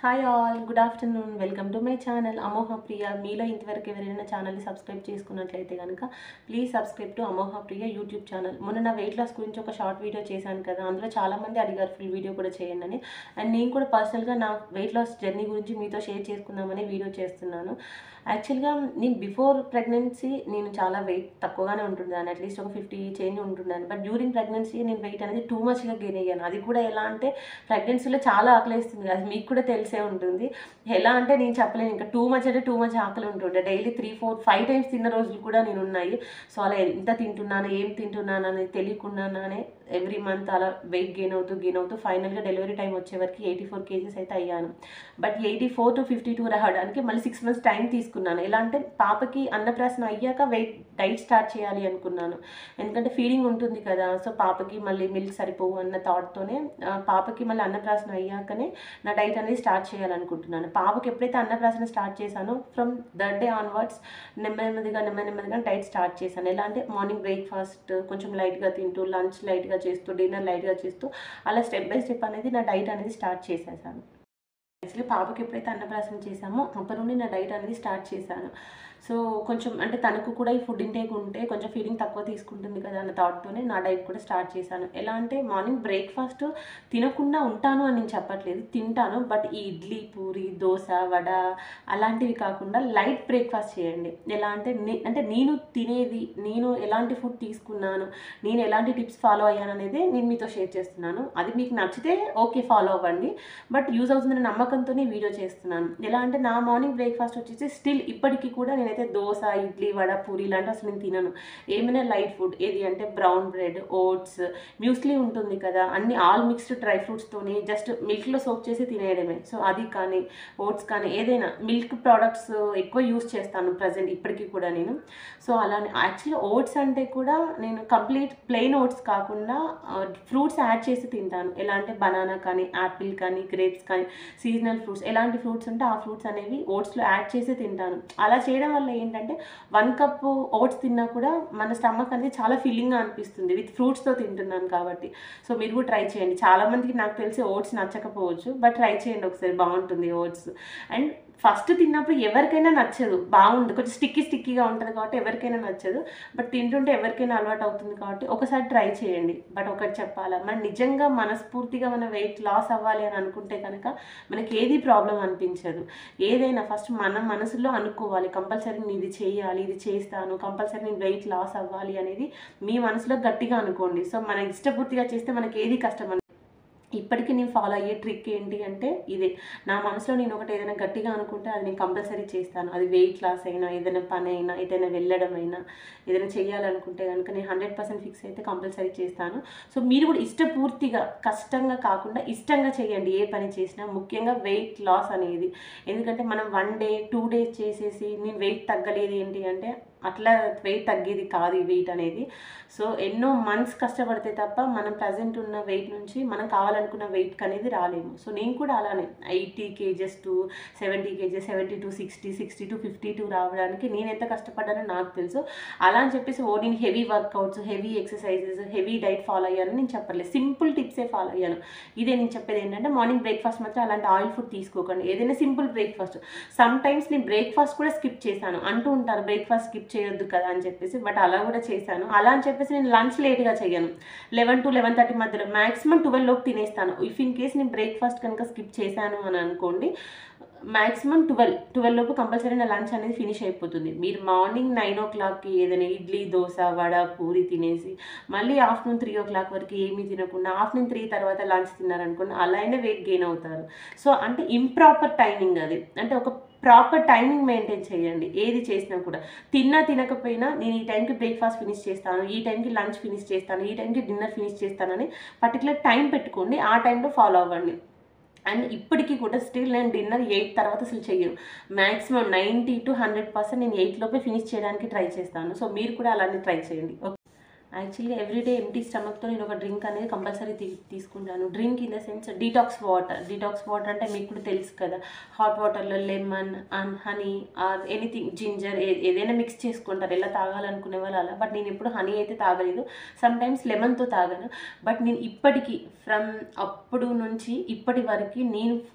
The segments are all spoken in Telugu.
hi all good afternoon welcome to my channel Amoha Priya మీలో ఇంతవరకు ఎవరైనా ఛానల్ని సబ్స్క్రైబ్ చేసుకున్నట్లయితే కనుక please subscribe to Amoha Priya YouTube channel మొన్న నా వెయిట్ లాస్ గురించి ఒక షార్ట్ వీడియో చేశాను కదా అందులో చాలామంది అడిగారు ఫుల్ వీడియో కూడా చేయండి అని అండ్ నేను కూడా పర్సనల్గా నా వెయిట్ లాస్ జర్నీ గురించి మీతో షేర్ చేసుకుందామని వీడియో చేస్తున్నాను యాక్చువల్గా నేను బిఫోర్ ప్రెగ్నెన్సీ నేను చాలా వెయిట్ తక్కువగానే ఉంటుందాను అట్లీస్ట్ ఒక ఫిఫ్టీ చేంజ్ ఉంటుందాను బట్ డ్యూరింగ్ ప్రెగ్నెన్సీ నేను వెయిట్ అనేది టూ మచ్గా గెయిన్ అయ్యాను అది కూడా ఎలా అంటే ప్రెగ్నెన్సీలో చాలా ఆకలిస్తుంది అది మీకు కూడా తెలిసే ఉంటుంది ఎలా అంటే నేను చెప్పలేను ఇంకా టూ మచ్ అంటే టూ మచ్ ఆకలి ఉంటుండే daily three four five times తిన్న రోజులు కూడా నేను ఉన్నాయి సో అలా ఎంత తింటున్నాను ఏం తింటున్నాను అనేది తెలియకుండానే ఎవ్రీ మంత్ అలా వెయిట్ గెయిన్ అవుతూ గెయిన్ అవుతూ ఫైనల్గా డెలివరీ టైం వచ్చే వరకు ఎయిటీ ఫోర్ కేజీస్ అయితే అయ్యాను but eighty four to fifty two రావడానికి మళ్ళీ సిక్స్ మంత్స్ టైం తీసుకున్నాను ఎలా అంటే పాపకి అన్నప్రాసన అయ్యాక వెయిట్ డైట్ స్టార్ట్ చేయాలి అనుకున్నాను ఎందుకంటే ఫీడింగ్ ఉంటుంది కదా సో పాపకి మళ్ళీ మిల్క్ సరిపోవు అన్న థాట్తోనే పాపకి మళ్ళీ అన్నప్రాసన అయ్యాకనే నా డైట్ అనేది స్టార్ట్ చేయాలనుకుంటున్నాను పాపకి ఎప్పుడైతే అన్నప్రాసన స్టార్ట్ చేశానో ఫ్రమ్ దట్ డే ఆన్వర్డ్స్ నెమ్మది నెమ్మదిగా నెమ్మది నెమ్మదిగా డైట్ స్టార్ట్ చేశాను ఎలా అంటే మార్నింగ్ బ్రేక్ఫాస్ట్ కొంచెం లైట్గా తింటూ లంచ్ లైట్గా చేస్తూ డిన్నర్ లైట్గా చేస్తూ అలా స్టెప్ బై స్టెప్ అనేది నా డైట్ అనేది స్టార్ట్ చేసేసాను యాక్చువల్లీ పాపకి ఎప్పుడైతే అన్నప్రాసన చేశామో అప్పటి నుండి నా డైట్ అనేది స్టార్ట్ చేశాను సో కొంచెం అంటే తనకు కూడా ఈ ఫుడ్ ఇంటేక్ ఉంటే కొంచెం ఫీడింగ్ తక్కువ తీసుకుంటుంది కదా అన్న థాట్తోనే నా డైట్ కూడా స్టార్ట్ చేశాను ఎలా అంటే మార్నింగ్ బ్రేక్ఫాస్ట్ తినకుండా ఉంటాను అని నేను చెప్పట్లేదు తింటాను బట్ ఈ ఇడ్లీ పూరి దోశ వడ అలాంటివి కాకుండా లైట్ బ్రేక్ఫాస్ట్ చేయండి ఎలా అంటే నే అంటే నేను తినేది నేను ఎలాంటి ఫుడ్ తీసుకున్నాను నేను ఎలాంటి టిప్స్ ఫాలో అయ్యాను అనేది నేను మీతో షేర్ చేస్తున్నాను అది మీకు నచ్చితే ఓకే ఫాలో అవ్వండి బట్ యూజ్ అవుతుందనే నమ్మకంతోనే వీడియో చేస్తున్నాను ఎలా అంటే నా మార్నింగ్ బ్రేక్ఫాస్ట్ వచ్చేసి స్టిల్ ఇప్పటికీ కూడా నేనైతే దోశ ఇడ్లీ వడ పూరి ఇలాంటి అసలు నేను తినను ఏమైనా లైట్ ఫుడ్ ఏది అంటే బ్రౌన్ బ్రెడ్ ఓట్స్ మ్యూస్లీ ఉంటుంది కదా అన్ని ఆల్ మిక్స్డ్ డ్రై ఫ్రూట్స్తోని జస్ట్ మిల్క్లో సోప్ చేసి తినేయడమే సో అది కానీ ఓట్స్ కానీ ఏదైనా మిల్క్ ప్రోడక్ట్స్ ఎక్కువ యూస్ చేస్తాను ప్రజెంట్ ఇప్పటికీ కూడా నేను సో అలానే యాక్చువల్లీ ఓట్స్ అంటే కూడా నేను కంప్లీట్ ప్లెయిన్ ఓట్స్ కాకుండా ఫ్రూట్స్ యాడ్ చేసి తింటాను ఎలా అంటే బనానా కానీ యాపిల్ కానీ గ్రేప్స్ కానీ సీజనల్ ఫ్రూట్స్ ఎలాంటి ఫ్రూట్స్ ఉంటే ఆ ఫ్రూట్స్ అనేవి ఓట్స్లో యాడ్ చేసి తింటాను అలా చేయడం వల్ల ఏంటంటే వన్ కప్ ఓట్స్ తిన్నా కూడా మన స్టమక్ అనేది చాలా ఫీలింగ్గా అనిపిస్తుంది విత్ ఫ్రూట్స్తో తింటున్నాను కాబట్టి సో మీరు కూడా ట్రై చేయండి చాలామందికి నాకు తెలిసి ఓట్స్ నచ్చకపోవచ్చు బట్ ట్రై చేయండి ఒకసారి బాగుంటుంది ఓట్స్ అండ్ ఫస్ట్ తిన్నప్పుడు ఎవరికైనా నచ్చదు బాగుంది కొంచెం స్టిక్కీ స్టిక్కీగా ఉంటుంది కాబట్టి ఎవరికైనా నచ్చదు బట్ తింటుంటే ఎవరికైనా అలవాటు అవుతుంది కాబట్టి ఒకసారి ట్రై చేయండి బట్ ఒకటి చెప్పాలా మనం నిజంగా మనస్ఫూర్తిగా మన వెయిట్ లాస్ అవ్వాలి అని అనుకుంటే కనుక మనకి ఏది ప్రాబ్లం అనిపించదు ఏదైనా ఫస్ట్ మన మనసులో అనుకోవాలి కంపల్సరీ నేను ఇది చేయాలి ఇది చేస్తాను కంపల్సరీ నేను వెయిట్ లాస్ అవ్వాలి అనేది మీ మనసులో గట్టిగా అనుకోండి సో మన ఇష్టపూర్తిగా చేస్తే మనకి ఏది కష్టం ఇప్పటికీ నేను ఫాలో అయ్యే ట్రిక్ ఏంటి అంటే ఇదే నా మనసులో నేను ఒకటి ఏదైనా గట్టిగా అనుకుంటే అది నేను కంపల్సరీ చేస్తాను అది వెయిట్ లాస్ అయినా ఏదైనా పని అయినా ఏదైనా వెళ్ళడం అయినా ఏదైనా చేయాలనుకుంటే కనుక నేను హండ్రెడ్ పర్సెంట్ ఫిక్స్ అయితే కంపల్సరీ చేస్తాను సో మీరు కూడా ఇష్టపూర్తిగా కష్టంగా కాకుండా ఇష్టంగా చేయండి ఏ పని చేసినా ముఖ్యంగా వెయిట్ లాస్ అనేది ఎందుకంటే మనం వన్ డే టూ డేస్ చేసేసి నేను వెయిట్ తగ్గలేదు ఏంటి అంటే అట్లా వెయిట్ తగ్గేది కాదు ఈ వెయిట్ అనేది సో ఎన్నో మంత్స్ కష్టపడితే తప్ప మనం ప్రజెంట్ ఉన్న వెయిట్ నుంచి మనం కావాలనుకున్న వెయిట్ అనేది రాలేము సో నేను కూడా అలానే eighty KGs to seventy KGs seventy to sixty sixty to fifty two రావడానికి నేను ఎంత కష్టపడ్డానో నాకు తెలుసు అలా అని చెప్పేసి ఓ నేను heavy workouts heavy exercises heavy diet follow అయ్యాను నేను చెప్పలేదు సింపుల్ టిప్సే ఫాలో అయ్యాను ఇదే నేను చెప్పేది ఏంటంటే మార్నింగ్ బ్రేక్ఫాస్ట్ మాత్రం అలాంటి ఆయిల్ ఫుడ్ తీసుకోకండి ఏదైనా సింపుల్ బ్రేక్ఫాస్ట్ సమ్ టైమ్స్ నేను బ్రేక్ఫాస్ట్ కూడా స్కిప్ చేశాను అంటూ ఉంటారు బ్రేక్ఫాస్ట్ స్కిప్ చేయొద్దు కదా అని చెప్పేసి బట్ అలా కూడా చేశాను అలా అని చెప్పేసి నేను లంచ్ లేట్గా చేయను లెవెన్ టు లెవెన్ థర్టీ మధ్యలో మాక్సిమం ట్వెల్వ్ లోపు తినేస్తాను ఇఫ్ ఇన్ కేస్ నేను బ్రేక్ఫాస్ట్ కనుక స్కిప్ చేశాను అని అనుకోండి మాక్సిమం ట్వెల్వ్ ట్వెల్వ్ లోపు కంపల్సరీ నా లంచ్ అనేది ఫినిష్ అయిపోతుంది మీరు మార్నింగ్ నైన్ ఓ క్లాక్కి ఏదైనా ఇడ్లీ దోశ వడ పూరి తినేసి మళ్ళీ ఆఫ్టర్నూన్ త్రీ ఓ క్లాక్ వరకు ఏమీ తినకుండా ఆఫ్టర్నూన్ త్రీ తర్వాత లంచ్ తిన్నారనుకోండి అలా అయినా వెయిట్ గెయిన్ అవుతారు సో అంటే ఇంప్రాపర్ టైమింగ్ అది అంటే ఒక ప్రాపర్ టైమింగ్ మెయింటైన్ చేయండి ఏది చేసినా కూడా తిన్నా తినకపోయినా నేను ఈ టైంకి బ్రేక్ఫాస్ట్ ఫినిష్ చేస్తాను ఈ టైంకి లంచ్ ఫినిష్ చేస్తాను ఈ టైంకి డిన్నర్ ఫినిష్ చేస్తానని పర్టికులర్ టైం పెట్టుకోండి ఆ టైంలో ఫాలో అవ్వండి అండ్ ఇప్పటికీ కూడా స్టిల్ నేను డిన్నర్ ఎయిట్ తర్వాత అసలు చెయ్యను maximum ninety to hundred percent నేను ఎయిట్ లోపే ఫినిష్ చేయడానికి ట్రై చేస్తాను సో మీరు కూడా అలానే ట్రై చేయండి ఓకే యాక్చువల్లీ ఎవ్రీడే ఎంటీ స్టమక్తో నేను ఒక డ్రింక్ అనేది కంపల్సరీ తీ తీసుకుంటాను drink in the sense detox water detox water అంటే మీకు కూడా తెలుసు కదా హాట్ వాటర్లో lemon and honey or anything ginger ఏదైనా మిక్స్ చేసుకుంటారు ఎలా తాగాలనుకునే వాళ్ళు అలా బట్ నేను ఎప్పుడు హనీ అయితే తాగలేదు సమ్ టైమ్స్ లెమన్తో తాగాను బట్ నేను ఇప్పటికీ ఫ్రమ్ అప్పుడు నుంచి ఇప్పటి వరకు నేను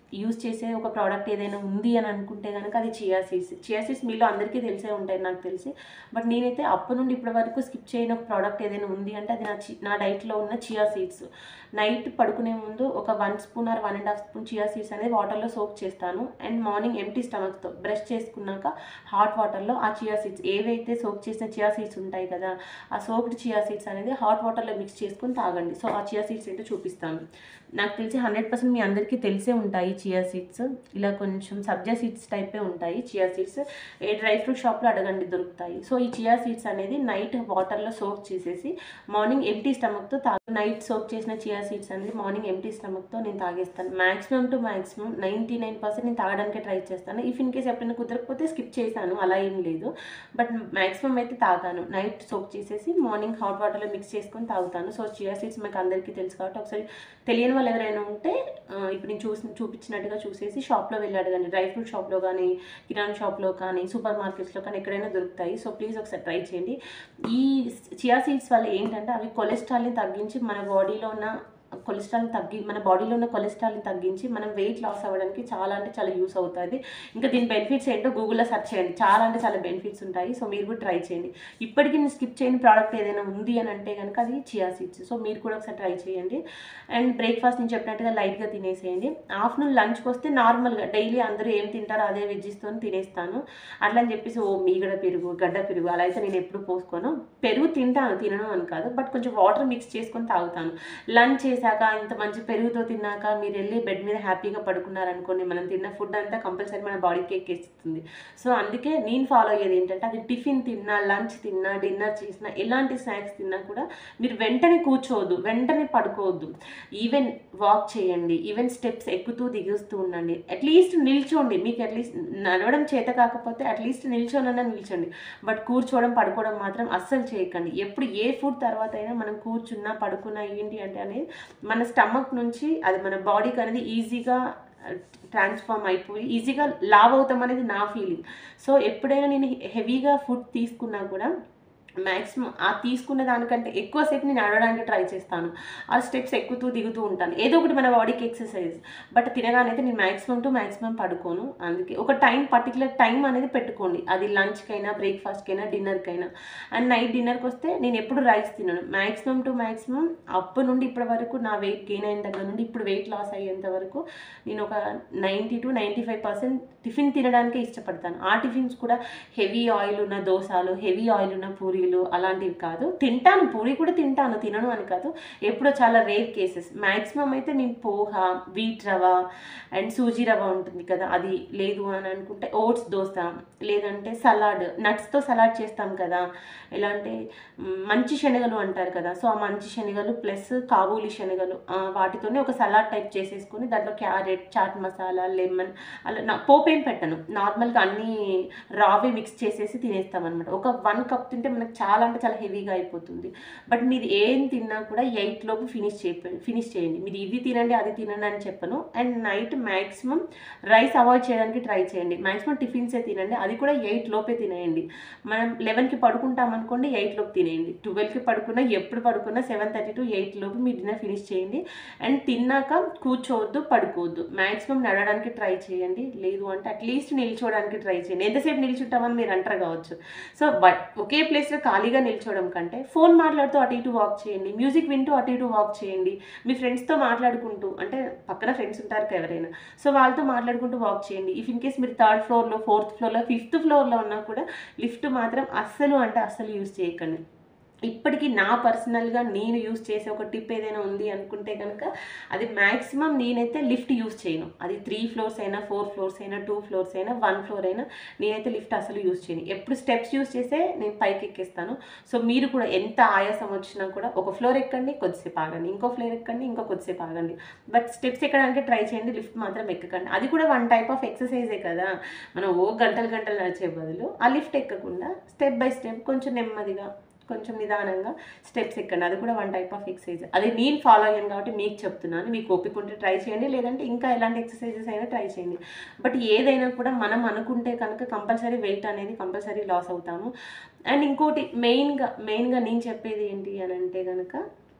యూజ్ చేసే ఒక ప్రోడక్ట్ ఏదైనా ఉంది అని అనుకుంటే కనుక అది చియా సీడ్స్ చియా సీడ్స్ మీలో అందరికీ తెలిసే ఉంటాయి నాకు తెలిసి బట్ నేనైతే అప్పటి నుండి ఇప్పటి వరకు స్కిప్ చేయని ఒక ప్రోడక్ట్ ఏదైనా ఉంది అంటే అది నా చి నా డైట్లో ఉన్న చియా సీడ్స్ నైట్ పడుకునే ముందు ఒక one spoon or one and half spoon chia seeds అనేది వాటర్లో సోక్ చేస్తాను అండ్ మార్నింగ్ ఎంటీ స్టమక్తో బ్రష్ చేసుకున్నాక హాట్ వాటర్లో ఆ చియా సీడ్స్ ఏవైతే సోక్ చేసిన చియా సీడ్స్ ఉంటాయి కదా ఆ సోక్డ్ చియా సీడ్స్ అనేది హాట్ వాటర్లో మిక్స్ చేసుకొని తాగండి సో ఆ చియా సీడ్స్ ఏంటో చూపిస్తాను నాకు తెలిసి హండ్రెడ్ పర్సెంట్ మీ అందరికీ తెలిసే ఉంటాయి చియా సీడ్స్ ఇలా కొంచెం సబ్జా సీడ్స్ టైపే ఉంటాయి చియా సీడ్స్ ఏ డ్రై ఫ్రూట్ షాప్లో అడగండి దొరుకుతాయి సో ఈ చియా సీడ్స్ అనేది నైట్ వాటర్లో సోక్ చేసేసి మార్నింగ్ ఎంటీ స్టమక్తో తా నైట్ సోక్ చేసిన చియా సీడ్స్ అనేది మార్నింగ్ ఎంటీ స్టమక్తో నేను తాగేస్తాను maximum to maximum ninety nine percent నేను తాగడానికే ట్రై చేస్తాను ఇఫ్ ఇన్ కేస్ ఎప్పుడైనా కుదరకపోతే స్కిప్ చేశాను అలా ఏం లేదు బట్ మాక్సిమం అయితే తాగాను నైట్ సోక్ చేసేసి మార్నింగ్ హాట్ వాటర్లో మిక్స్ చేసుకొని తాగుతాను సో చియా సీడ్స్ మీకు అందరికీ తెలుసు కాబట్టి ఒకసారి తెలియని వాళ్ళు ఎవరైనా ఉంటే ఆ, ఇప్పుడు నేను చూసి చూపించినట్టుగా చూసేసి షాప్లో వెళ్ళి అడగండి డ్రై ఫ్రూట్ షాప్లో కానీ కిరాణా షాప్లో కానీ సూపర్ మార్కెట్స్లో కానీ ఎక్కడైనా దొరుకుతాయి సో ప్లీజ్ ఒకసారి ట్రై చేయండి ఈ చియా సీడ్స్ వల్ల ఏంటంటే అవి కొలెస్ట్రాల్ని తగ్గించి మన బాడీలో ఉన్న కొలెస్ట్రాల్ని తగ్గి మన బాడీలో ఉన్న కొలెస్ట్రాల్ని తగ్గించి మనం వెయిట్ లాస్ అవ్వడానికి చాలా అంటే చాలా యూస్ అవుతుంది ఇంకా దీని బెనిఫిట్స్ ఏంటో గూగుల్లో సెర్చ్ చేయండి చాలా అంటే చాలా బెనిఫిట్స్ ఉంటాయి సో మీరు కూడా ట్రై చేయండి ఇప్పటికీ నేను స్కిప్ చేయని ప్రోడక్ట్ ఏదైనా ఉంది అని అంటే కనుక అది చియా సీడ్స్ సో మీరు కూడా ఒకసారి ట్రై చేయండి అండ్ బ్రేక్ఫాస్ట్ నేను చెప్పినట్టుగా లైట్గా తినేసేయండి ఆఫ్టర్నూన్ లంచ్కి వస్తే నార్మల్గా డైలీ అందరూ ఏం తింటారో అదే వెజ్జిస్తో తినేస్తాను అట్లా అని చెప్పేసి ఓ మీగడ పెరుగు గడ్డ పెరుగు అలా అయితే నేను ఎప్పుడు పోసుకోను పెరుగు తింటాను తినను అని కాదు బట్ కొంచెం వాటర్ మిక్స్ చేసుకొని తాగుతాను లంచ్ చేశాక ఇంత మంచి పెరుగుతో తిన్నాక మీరు వెళ్ళి బెడ్ మీద హ్యాపీగా పడుకున్నారనుకోండి మనం తిన్న ఫుడ్ అంతా కంపల్సరీ మన బాడీకి ఎక్కేస్తుంది సో అందుకే నేను ఫాలో అయ్యేది ఏంటంటే అది టిఫిన్ తిన్నా లంచ్ తిన్నా డిన్నర్ చేసినా ఎలాంటి స్నాక్స్ తిన్నా కూడా మీరు వెంటనే కూర్చోవద్దు వెంటనే పడుకోవద్దు ఈవెన్ వాక్ చేయండి ఈవెన్ స్టెప్స్ ఎక్కుతూ దిగుస్తూ ఉండండి అట్లీస్ట్ నిల్చోండి మీకు అట్లీస్ట్ నడవడం చేత కాకపోతే అట్లీస్ట్ నిల్చోనన్నా నిల్చోండి బట్ కూర్చోవడం పడుకోవడం మాత్రం అస్సలు చేయకండి ఎప్పుడు ఏ ఫుడ్ తర్వాత అయినా మనం కూర్చున్నా పడుకున్నా ఏంటి అంటే అనేది మన స్టమక్ నుంచి అది మన బాడీకి అనేది ఈజీగా ట్రాన్స్ఫార్మ్ అయిపోయి ఈజీగా లావ్ అవుతాం అనేది నా ఫీలింగ్ సో ఎప్పుడైనా నేను హెవీగా ఫుడ్ తీసుకున్నా కూడా మ్యాక్సిమం ఆ తీసుకున్న దానికంటే ఎక్కువసేపు నేను నడవడానికి ట్రై చేస్తాను ఆ స్టెప్స్ ఎక్కుతూ దిగుతూ ఉంటాను ఏదో ఒకటి మన బాడీకి ఎక్సర్సైజ్ బట్ తినగానైతే నేను మ్యాక్సిమం టు మ్యాక్సిమం పడుకోను అందుకే ఒక టైం పర్టికులర్ టైం అనేది పెట్టుకోండి అది లంచ్కైనా బ్రేక్ఫాస్ట్కైనా డిన్నర్కైనా అండ్ నైట్ డిన్నర్కి వస్తే నేను ఎప్పుడు రైస్ తినను మ్యాక్సిమం టు మ్యాక్సిమం అప్పటి నుండి ఇప్పటి వరకు నా వెయిట్ గెయిన్ అయిన దగ్గర నుండి ఇప్పుడు వెయిట్ లాస్ అయ్యేంత వరకు నేను ఒక ninety to ninety five percent tiffin తినడానికే ఇష్టపడతాను ఆ టిఫిన్స్ కూడా హెవీ ఆయిల్ ఉన్న దోశలు హెవీ ఆయిల్ ఉన్న పూరీలు అలాంటివి కాదు తింటాను పూరి కూడా తింటాను తినను అని కాదు ఎప్పుడో చాలా రేర్ కేసెస్ మ్యాక్సిమం అయితే నేను పోహ వీట్ రవ అండ్ సూజీ రవ ఉంటుంది కదా అది లేదు అని అనుకుంటే ఓట్స్ దోశ లేదంటే సలాడ్ నట్స్తో సలాడ్ చేస్తాం కదా ఎలా అంటే మ్, మంచి శనగలు అంటారు కదా సో ఆ మంచి శనగలు ప్లస్ కాబూలి శనగలు ఆ, వాటితోనే ఒక సలాడ్ టైప్ చేసేసుకొని దాంట్లో క్యారెట్ చాట్ మసాలా లెమన్ అలా నా పోపేం పెట్టను నార్మల్గా అన్నీ రావే మిక్స్ చేసేసి తినేస్తాం అనమాట ఒక వన్ కప్ తింటే మనకు చాలా అంటే చాలా హెవీగా అయిపోతుంది బట్ మీరు ఏం తిన్నా కూడా ఎయిట్ లోపు ఫినిష్ చేయ ఫినిష్ చేయండి మీరు ఇది తినండి అది తినండి అని చెప్పను and night maximum rice avoid చేయడానికి ట్రై చేయండి మ్యాక్సిమం టిఫిన్సే తినండి అది కూడా ఎయిట్ లోపే తినేయండి మనం లెవెన్కి పడుకుంటాం అనుకోండి ఎయిట్ లోపు తినేయండి ట్వెల్వ్కి పడుకున్నా ఎప్పుడు పడుకున్నా సెవెన్ థర్టీ టు ఎయిట్ లోపు మీ డిన్నర్ ఫినిష్ చేయండి అండ్ తిన్నాక కూర్చోవద్దు పడుకోవద్దు మ్యాక్సిమం నడవడానికి ట్రై చేయండి లేదు అంటే అట్లీస్ట్ నిల్చోవడానికి ట్రై చేయండి ఎంతసేపు నిల్చుంటామని మీరు అంటారు కావచ్చు సో బట్ ఒకే ప్లేస్లో ఖాళీగా నిల్చోవడం కంటే ఫోన్ మాట్లాడుతూ అటు ఇటు వాక్ చేయండి మ్యూజిక్ వింటూ అటు ఇటు వాక్ చేయండి మీ ఫ్రెండ్స్తో మాట్లాడుకుంటూ అంటే పక్కన ఫ్రెండ్స్ ఉంటారు కదా ఎవరైనా సో వాళ్ళతో మాట్లాడుకుంటూ వాక్ చేయండి ఇఫ్ ఇన్ కేస్ మీరు థర్డ్ ఫ్లోర్లో ఫోర్త్ ఫ్లోర్లో ఫిఫ్త్ ఫ్లోర్లో ఉన్నా కూడా లిఫ్ట్ మాత్రం అస్సలు అంటే అస్సలు యూజ్ చేయకండి ఇప్పటికీ నా పర్సనల్గా నేను యూస్ చేసే ఒక టిప్ ఏదైనా ఉంది అనుకుంటే కనుక అది మ్యాక్సిమం నేనైతే లిఫ్ట్ యూస్ చేయను అది త్రీ ఫ్లోర్స్ అయినా ఫోర్ ఫ్లోర్స్ అయినా టూ ఫ్లోర్స్ అయినా వన్ ఫ్లోర్ అయినా నేనైతే లిఫ్ట్ అసలు యూస్ చేయను ఎప్పుడు స్టెప్స్ యూస్ చేసే నేను పైకి ఎక్కేస్తాను సో మీరు కూడా ఎంత ఆయాసం వచ్చినా కూడా ఒక ఫ్లోర్ ఎక్కండి కొద్దిసేపు ఆగండి ఇంకో ఫ్లోర్ ఎక్కండి ఇంకో కొద్దిసేపు ఆగండి బట్ స్టెప్స్ ఎక్కడానికి ట్రై చేయండి లిఫ్ట్ మాత్రం ఎక్కకండి అది కూడా వన్ టైప్ ఆఫ్ ఎక్సర్సైజే కదా మనం ఓ గంటలు గంటలు నడిచే బదులు ఆ లిఫ్ట్ ఎక్కకుండా స్టెప్ బై స్టెప్ కొంచెం నెమ్మదిగా కొంచెం నిదానంగా స్టెప్స్ ఎక్కండి అది కూడా వన్ టైప్ ఆఫ్ ఎక్సర్సైజ్ అది నేను ఫాలో అయ్యాను కాబట్టి మీకు చెప్తున్నాను మీకు ఓపిక ఉంటే ట్రై చేయండి లేదంటే ఇంకా ఎలాంటి ఎక్సర్సైజెస్ అయినా ట్రై చేయండి బట్ ఏదైనా కూడా మనం అనుకుంటే కనుక కంపల్సరీ వెయిట్ అనేది కంపల్సరీ లాస్ అవుతాము అండ్ ఇంకోటి మెయిన్గా మెయిన్గా నేను చెప్పేది ఏంటి అని అంటే కనుక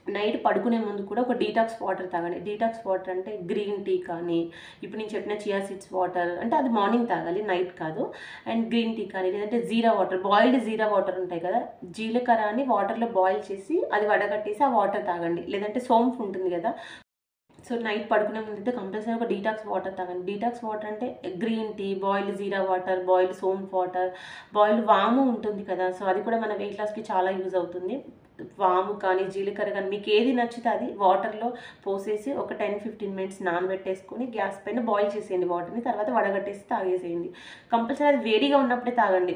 నైట్ పడుకునే ముందు కూడా ఒక డీటాక్స్ వాటర్ తాగండి డీటాక్స్ వాటర్ అంటే గ్రీన్ టీ కానీ ఇప్పుడు నేను చెప్పిన చియా సీడ్స్ వాటర్ అంటే అది మార్నింగ్ తాగాలి నైట్ కాదు అండ్ గ్రీన్ టీ కానీ లేదంటే jeera water boiled jeera water ఉంటాయి కదా జీలకర్రని వాటర్లో బాయిల్ చేసి అది వడగట్టేసి ఆ వాటర్ తాగండి లేదంటే సోంపు ఉంటుంది కదా సో నైట్ పడుకునే ముందు అయితే కంపల్సరీ ఒక డీటాక్స్ వాటర్ తాగండి డీటాక్స్ వాటర్ అంటే green tea boiled jeera water boiled saunf water boiled వాము ఉంటుంది కదా సో అది కూడా మన వెయిట్ లాస్కి చాలా యూజ్ అవుతుంది వాము కానీ జీలకర్ర కానీ మీకు ఏది నచ్చితే అది వాటర్లో పోసేసి ఒక టెన్ ఫిఫ్టీన్ మినిట్స్ నానబెట్టేసుకొని గ్యాస్ పైన బాయిల్ చేసేయండి వాటర్ని తర్వాత వడగట్టేసి తాగేసేయండి కంపల్సరీ అది వేడిగా ఉన్నప్పుడే తాగండి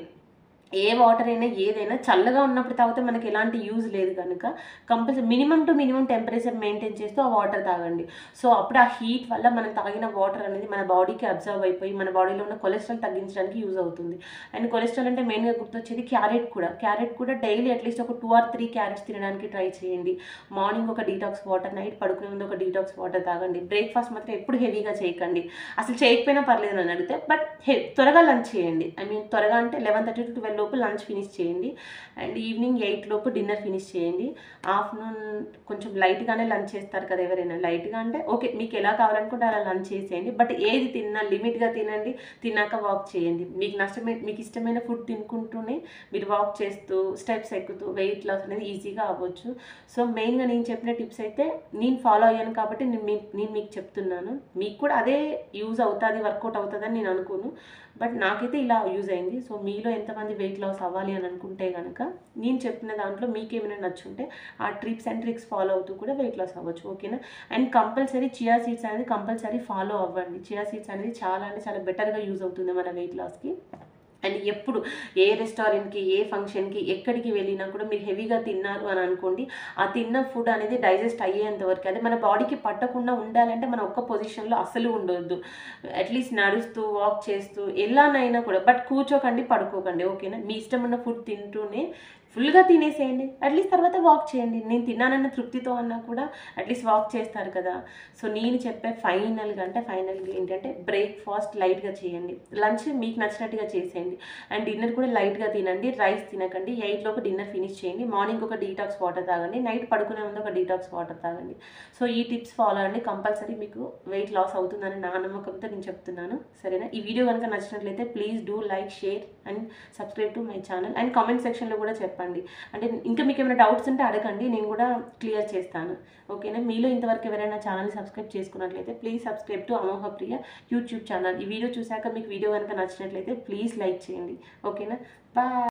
ఏ వాటర్ అయినా ఏదైనా చల్లగా ఉన్నప్పుడు తాగితే మనకి ఎలాంటి యూజ్ లేదు కనుక compulsory minimum to minimum temperature maintain చేస్తూ ఆ వాటర్ తాగండి సో అప్పుడు ఆ హీట్ వల్ల మనం తాగిన వాటర్ అనేది మన బాడీకి అబ్జర్వ్ అయిపోయి మన బాడీలో ఉన్న కొలెస్ట్రాల్ తగ్గించడానికి యూజ్ అవుతుంది అండ్ కొలెస్ట్రాల్ అంటే మెయిన్గా గుర్తొచ్చేది క్యారెట్ కూడా క్యారెట్ కూడా డైలీ అట్లీస్ట్ ఒక టూ ఆర్ త్రీ క్యారెట్స్ తినడానికి ట్రై చేయండి మార్నింగ్ ఒక డీటాక్స్ వాటర్ నైట్ పడుకునే ముందు ఒక డీటాక్స్ వాటర్ తాగండి బ్రేక్ఫాస్ట్ మాత్రం ఎప్పుడు హెవీగా చేయకండి అసలు చేయకపోయినా పర్లేదు అని అడిగితే బట్ హె త్వరగా లంచ్ చేయండి ఐ మీన్ త్వరగా అంటే లెవెన్ థర్టీ టు ట్వెల్వ్ లోపు లంచ్ ఫినిష్ చేయండి అండ్ ఈవినింగ్ ఎయిట్ లోపు డిన్నర్ ఫినిష్ చేయండి ఆఫ్టర్నూన్ కొంచెం లైట్గానే లంచ్ చేస్తారు కదా ఎవరైనా లైట్గా అంటే ఓకే మీకు ఎలా కావాలనుకుంటే అలా లంచ్ చేసేయండి బట్ ఏది తిన్నా లిమిట్గా తినండి తిన్నాక వాక్ చేయండి మీకు నష్టమే మీకు ఇష్టమైన ఫుడ్ తినుకుంటూనే మీరు వాక్ చేస్తూ స్టెప్స్ ఎక్కుతూ వెయిట్ లాస్ అనేది ఈజీగా అవ్వచ్చు సో మెయిన్గా నేను చెప్పిన టిప్స్ అయితే నేను ఫాలో అయ్యాను కాబట్టి నేను మీ నేను మీకు చెప్తున్నాను మీకు కూడా అదే యూజ్ అవుతుంది వర్కౌట్ అవుతుందని నేను అనుకోను బట్ నాకైతే ఇలా యూజ్ అయింది సో మీలో ఎంతమంది వెయిట్ లాస్ అవ్వాలి అని అనుకుంటే కనుక నేను చెప్పిన దాంట్లో మీకు ఏమైనా నచ్చుంటే ఆ ట్రిప్స్ అండ్ ట్రిక్స్ ఫాలో అవుతూ కూడా వెయిట్ లాస్ అవ్వచ్చు ఓకేనా అండ్ కంపల్సరీ చియా సీడ్స్ అనేది కంపల్సరీ ఫాలో అవ్వండి చియా సీడ్స్ అనేది చాలా అంటే చాలా బెటర్గా యూజ్ అవుతుంది మన వెయిట్ లాస్కి అండ్ ఎప్పుడు ఏ రెస్టారెంట్కి ఏ ఫంక్షన్కి ఎక్కడికి వెళ్ళినా కూడా మీరు హెవీగా తిన్నారు అని అనుకోండి ఆ తిన్న ఫుడ్ అనేది డైజెస్ట్ అయ్యేంత వరకు అది మన బాడీకి పట్టకుండా ఉండాలంటే మనం ఒక్క పొజిషన్లో అస్సలు ఉండొద్దు అట్లీస్ట్ నడుస్తూ వాక్ చేస్తూ ఎలానైనా కూడా బట్ కూర్చోకండి పడుకోకండి ఓకేనా మీ ఇష్టం ఉన్న ఫుడ్ తింటూనే ఫుల్గా తినేసేయండి అట్లీస్ట్ తర్వాత వాక్ చేయండి నేను తిన్నానన్న తృప్తితో అన్నా కూడా అట్లీస్ట్ వాక్ చేస్తారు కదా సో నేను చెప్పే ఫైనల్గా అంటే ఫైనల్గా ఏంటంటే బ్రేక్ఫాస్ట్ లైట్గా చేయండి లంచ్ మీకు నచ్చినట్టుగా చేసేయండి అండ్ డిన్నర్ కూడా లైట్గా తినండి రైస్ తినకండి ఎయిట్ లోపు డిన్నర్ ఫినిష్ చేయండి మార్నింగ్ ఒక డీటాక్స్ వాటర్ తాగండి నైట్ పడుకునే ముందు ఒక డీటాక్స్ వాటర్ తాగండి సో ఈ టిప్స్ ఫాలో అండి కంపల్సరీ మీకు వెయిట్ లాస్ అవుతుందని నా నమ్మకంతో నేను చెప్తున్నాను సరేనా ఈ వీడియో కనుక నచ్చినట్లయితే please do like share and subscribe to my channel and comment సెక్షన్లో కూడా చెప్పండి అంటే ఇంకా మీకు ఏమైనా డౌట్స్ ఉంటే అడగండి నేను కూడా క్లియర్ చేస్తాను ఓకేనా మీలో ఇంతవరకు ఎవరైనా ఛానల్ సబ్స్క్రైబ్ చేసుకున్నట్లయితే please subscribe to Amoha Priya YouTube channel ఈ వీడియో చూశాక మీకు వీడియో కనుక నచ్చినట్లయితే ప్లీజ్ లైక్ చేయండి ఓకేనా బాయ్